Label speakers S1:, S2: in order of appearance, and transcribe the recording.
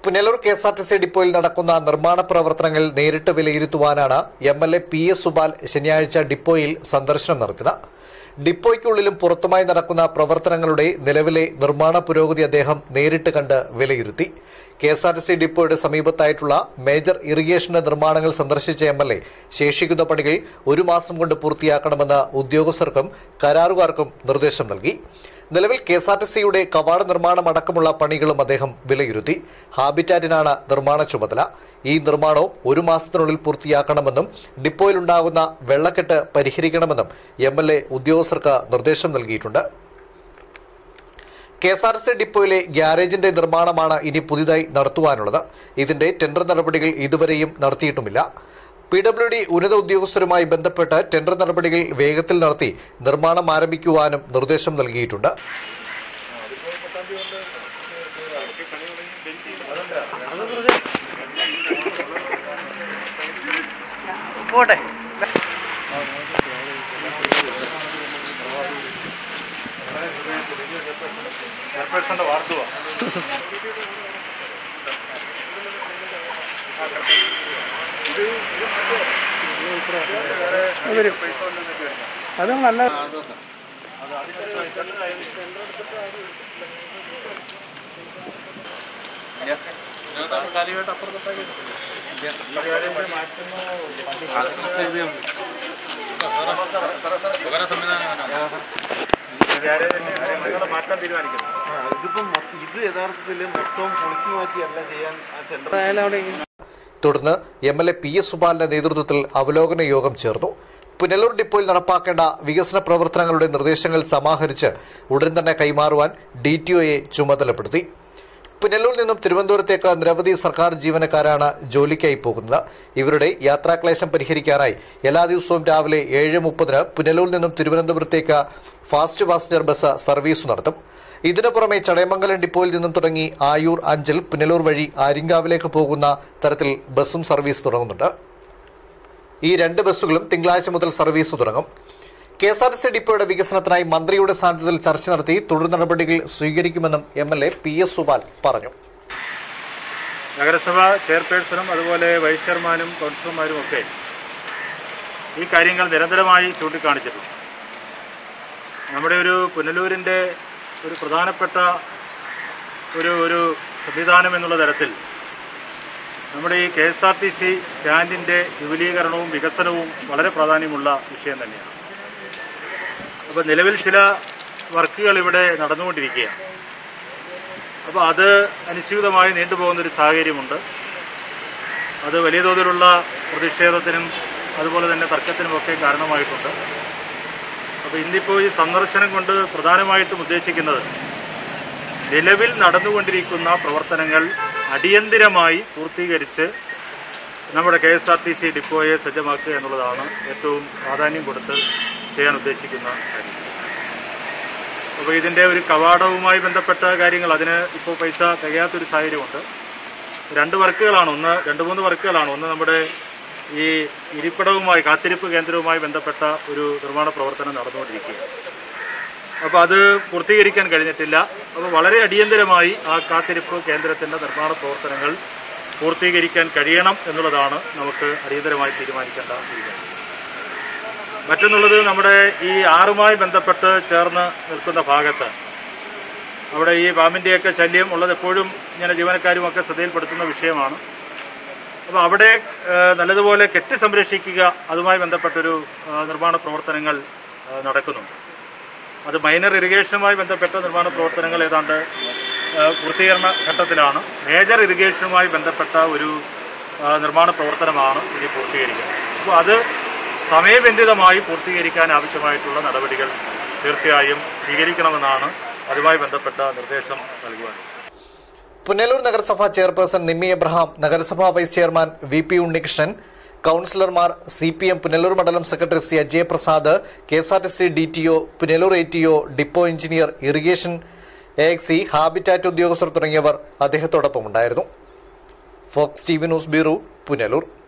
S1: Punalur K S R T C ഡിപ്പോയിൽ നടക്കുന്ന നിർമ്മാണ പ്രവർത്തനങ്ങൾ നേരിട്ട് വിലയിരുത്തുവാനാണ് M L A P S Subal ശനിയാഴ്ച ഡിപ്പോയിൽ സന്ദർശനം നടത്തിയത് ഡിപ്പോയ്ക്കുള്ളിലും പുറത്തുമായി നടക്കുന്ന പ്രവർത്തനങ്ങളുടെ നിലവിലെ നിർമ്മാണ പുരോഗതി അദ്ദേഹം നേരിട്ട് കണ്ട് വിലയിരുത്തി K S R T C ഡിപ്പോയുടെ സമീപത്തായിട്ടുള്ള മേജർ ഇറിഗേഷന്റെ നിർമ്മാണങ്ങൾ സന്ദർശിച്ച എം എൽ എ ശേഷിക്കുന്ന പണികൾ ഒരു മാസം കൊണ്ട് പൂർത്തിയാക്കണമെന്ന് ഉദ്യോഗസ്ഥർക്കും കരാറുകാർക്കും നിർദ്ദേശം നൽകി നിലവിൽ കെ എസ് ആർ ടി സിയുടെ കവാട നിർമ്മാണം അടക്കമുള്ള പണികളും അദ്ദേഹം വിലയിരുത്തി ഹാബിറ്റാറ്റിനാണ് നിർമ്മാണ ചുമതല ഈ നിർമ്മാണവും ഒരു മാസത്തിനുള്ളിൽ പൂർത്തിയാക്കണമെന്നും ഡിപ്പോയിലുണ്ടാകുന്ന വെള്ളക്കെട്ട് പരിഹരിക്കണമെന്നും എം എൽ എ ഉദ്യോഗസ്ഥർക്ക് നിർദ്ദേശം നൽകിയിട്ടുണ്ട് കെ എസ് ആർ സി ഡിപ്പോയിലെ ഗ്യാരേജിന്റെ നിർമ്മാണമാണ് ഇനി പുതിയതായി നടത്തുവാനുള്ളത് ഇതിന്റെ ടെൻഡർ നടപടികൾ ഇതുവരെയും നടത്തിയിട്ടുമില്ല പി ഡബ്ല്യു ഡി ഉന്നത ഉദ്യോഗസ്ഥരുമായി ബന്ധപ്പെട്ട് ടെൻഡർ നടപടികൾ വേഗത്തിൽ നടത്തി നിർമ്മാണം ആരംഭിക്കുവാനും നിർദ്ദേശം നൽകിയിട്ടുണ്ട്
S2: പോട്ടെ ചെയർപേഴ്സന്റെ വാർത്തുവാ
S3: അത് നല്ല
S2: താൽക്കാലികമായിട്ട് അപ്പുറത്തോട്ടേക്ക് മാറ്റാൻ തീരുമാനിക്കുന്നു
S4: ഇതിപ്പം മൊ- ഇത് യഥാർത്ഥത്തിൽ മൊത്തം പൊളിച്ചു മാറ്റിയല്ല ചെയ്യാൻ ആ ടെൻഡർ
S3: അയാൾ അവിടെ
S1: തുടർന്ന് M L A P S സുബാലിന്റെ നേതൃത്വത്തിൽ അവലോകന യോഗം ചേർന്നു പുനലൂർ ഡിപ്പോയിൽ നടപ്പാക്കേണ്ട വികസന പ്രവർത്തനങ്ങളുടെ നിർദ്ദേശങ്ങൾ സമാഹരിച്ച് ഉടൻ തന്നെ കൈമാറുവാൻ ഡി ടി ഒയെ ചുമതലപ്പെടുത്തി പുനലൂരിൽ നിന്നും തിരുവനന്തപുരത്തേക്ക് നിരവധി സർക്കാർ ജീവനക്കാരാണ് ജോലിക്കായി പോകുന്നത് ഇവരുടെ യാത്രാക്ലേശം പരിഹരിക്കാനായി എല്ലാ ദിവസവും രാവിലെ ഏഴ് മുപ്പതിന് പുനലൂരിൽ നിന്നും തിരുവനന്തപുരത്തേക്ക് ഫാസ്റ്റ് പാസഞ്ചർ ബസ് സർവീസ് നടത്തും ഇതിനു പുറമെ ചടയമംഗലം ഡിപ്പോയിൽ നിന്നും തുടങ്ങി ആയൂർ അഞ്ചൽ പുനലൂർ വഴി ആര്യങ്കാവിലേക്ക് പോകുന്ന തരത്തിൽ ബസ്സും സർവീസ് തുടങ്ങുന്നുണ്ട് ഈ രണ്ട് ബസ്സുകളും തിങ്കളാഴ്ച മുതൽ സർവീസ് തുടങ്ങും K S R T C ഡിപ്പോയുടെ വികസനത്തിനായി മന്ത്രിയുടെ സാന്നിധ്യത്തിൽ ചർച്ച നടത്തി തുടർ നടപടികൾ സ്വീകരിക്കുമെന്നും M L A P S Subal പറഞ്ഞു
S2: നഗരസഭ ചെയർപേഴ്സണും അതുപോലെ വൈസ് ചെയർമാനും കൗൺസിലർമാരും ഒക്കെ ഈ കാര്യങ്ങൾ നിരന്തരമായി ചൂണ്ടിക്കാണിച്ചിട്ടുണ്ട് നമ്മുടെ ഒരു പുനലൂരിൻ്റെ ഒരു പ്രധാനപ്പെട്ട ഒരു ഒരു സംവിധാനം എന്നുള്ള തരത്തിൽ നമ്മുടെ ഈ K S R T C സ്റ്റാൻഡിൻ്റെ വിപുലീകരണവും വികസനവും വളരെ പ്രാധാന്യമുള്ള വിഷയം തന്നെയാണ് അപ്പോൾ നിലവിൽ ചില വർക്കുകൾ ഇവിടെ നടന്നുകൊണ്ടിരിക്കുകയാണ് അപ്പോൾ അത് അനിശ്ചിതമായി നീണ്ടുപോകുന്ന ഒരു സാഹചര്യമുണ്ട് അത് വലിയ തോതിലുള്ള പ്രതിഷേധത്തിനും അതുപോലെ തന്നെ തർക്കത്തിനുമൊക്കെ കാരണമായിട്ടുണ്ട് അപ്പോൾ ഇന്നിപ്പോൾ ഈ സന്ദർശനം കൊണ്ട് പ്രധാനമായിട്ടും ഉദ്ദേശിക്കുന്നത് നിലവിൽ നടന്നുകൊണ്ടിരിക്കുന്ന പ്രവർത്തനങ്ങൾ അടിയന്തിരമായി പൂർത്തീകരിച്ച് നമ്മുടെ K S R T C ഡിപ്പോയെ സജ്ജമാക്കുക എന്നുള്ളതാണ് ഏറ്റവും പ്രാധാന്യം കൊടുത്ത് ചെയ്യാൻ ഉദ്ദേശിക്കുന്ന കാര്യം അപ്പോൾ ഇതിൻ്റെ ഒരു കവാടവുമായി ബന്ധപ്പെട്ട കാര്യങ്ങൾ അതിന് ഇപ്പോൾ പൈസ തികയാത്തൊരു സാഹചര്യമുണ്ട് രണ്ട് വർക്കുകളാണ് ഒന്ന് രണ്ട് മൂന്ന് വർക്കുകളാണ് ഒന്ന് നമ്മുടെ ഈ ഇരിപ്പിടവുമായി കാത്തിരിപ്പ് കേന്ദ്രവുമായി ബന്ധപ്പെട്ട ഒരു നിർമ്മാണ പ്രവർത്തനം നടന്നുകൊണ്ടിരിക്കുകയാണ് അപ്പോൾ അത് പൂർത്തീകരിക്കാൻ കഴിഞ്ഞിട്ടില്ല അപ്പോൾ വളരെ അടിയന്തരമായി ആ കാത്തിരിപ്പ് കേന്ദ്രത്തിൻ്റെ നിർമ്മാണ പ്രവർത്തനങ്ങൾ പൂർത്തീകരിക്കാൻ കഴിയണം എന്നുള്ളതാണ് നമുക്ക് അടിയന്തരമായി തീരുമാനിക്കേണ്ട ഒരു കാര്യം മറ്റൊന്നുള്ളത് നമ്മുടെ ഈ ആറുമായി ബന്ധപ്പെട്ട് ചേർന്ന് നിൽക്കുന്ന ഭാഗത്ത് അവിടെ ഈ പാമ്പിൻ്റെയൊക്കെ ശല്യം ഉള്ളത് എപ്പോഴും ഇങ്ങനെ ജീവനക്കാരും ഒക്കെ ശ്രദ്ധയിൽപ്പെടുത്തുന്ന വിഷയമാണ് അപ്പോൾ അവിടെ ആ, നല്ലതുപോലെ കെട്ടി സംരക്ഷിക്കുക അതുമായി ബന്ധപ്പെട്ടൊരു ആ, നിർമ്മാണ പ്രവർത്തനങ്ങൾ ആ, നടക്കുന്നുണ്ട് അത് മൈനർ ഇറിഗേഷനുമായി ബന്ധപ്പെട്ട നിർമ്മാണ പ്രവർത്തനങ്ങൾ ഏതാണ്ട് ആ, പൂർത്തീകരണ ഘട്ടത്തിലാണ് മേജർ ഇറിഗേഷനുമായി ബന്ധപ്പെട്ട ഒരു ആ, നിർമ്മാണ പ്രവർത്തനമാണ് ഇനി പൂർത്തീകരിക്കുന്നത് അപ്പോൾ അത് സമയബന്ധിതമായി പൂർത്തീകരിക്കാൻ ആവശ്യമായിട്ടുള്ള നടപടികൾ തീർച്ചയായും സ്വീകരിക്കണമെന്നാണ് അതുമായി ബന്ധപ്പെട്ട നിർദ്ദേശം നൽകുവാൻ
S1: പുനലൂർ നഗരസഭാ ചെയർപേഴ്സൺ നിമ്മി എബ്രഹാം നഗരസഭാ vice chairman V P Unnikrishnan കൌൺസിലർമാർ സി പി എം പുനലൂർ മണ്ഡലം secretary C Ajay Prasad K S R T C D T O Punalur A T O depot engineer irrigation A X C habitat ഉദ്യോഗസ്ഥർ തുടങ്ങിയവർ അദ്ദേഹത്തോടൊപ്പം ഉണ്ടായിരുന്നു Fox T V news bureau Punalur